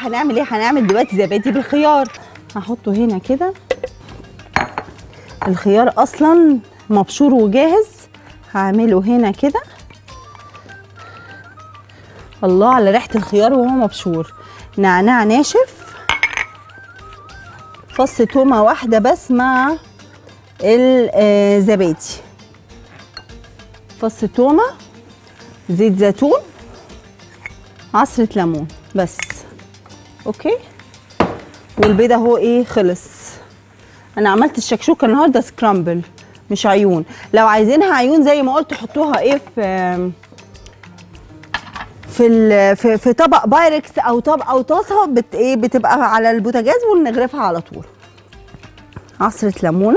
هنعمل ايه هنعمل دلوقتي زبادي بالخيار هحطه هنا كده الخيار اصلا مبشور وجاهز هعمله هنا كده الله على ريحه الخيار وهو مبشور نعناع ناشف فص تومه واحده بس مع الزبادي فص تومه زيت زيتون عصره ليمون بس اوكي والبيض اهو ايه خلص انا عملت الشكشوكه النهارده سكرامبل مش عيون لو عايزينها عيون زي ما قلت حطوها ايه في في ال- في, في طبق بايركس او طبق او طاسه بت ايه بتبقى على البوتاجاز ونغرفها على طول عصره ليمونه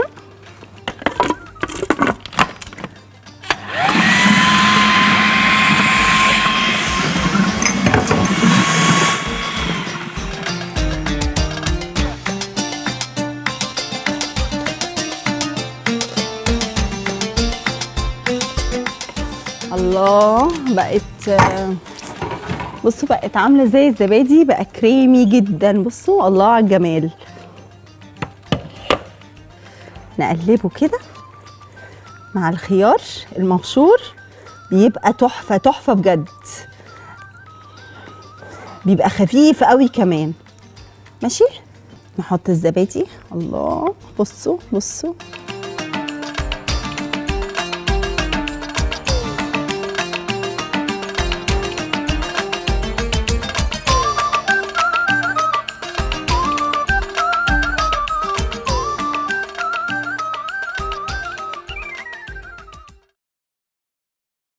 الله بقت آه، بصوا بقت عامله زي الزبادي بقى كريمي جدا بصوا الله على الجمال نقلبه كده مع الخيار المبشور بيبقى تحفه تحفه بجد بيبقى خفيف قوي كمان ماشي نحط الزبادي الله بصوا بصوا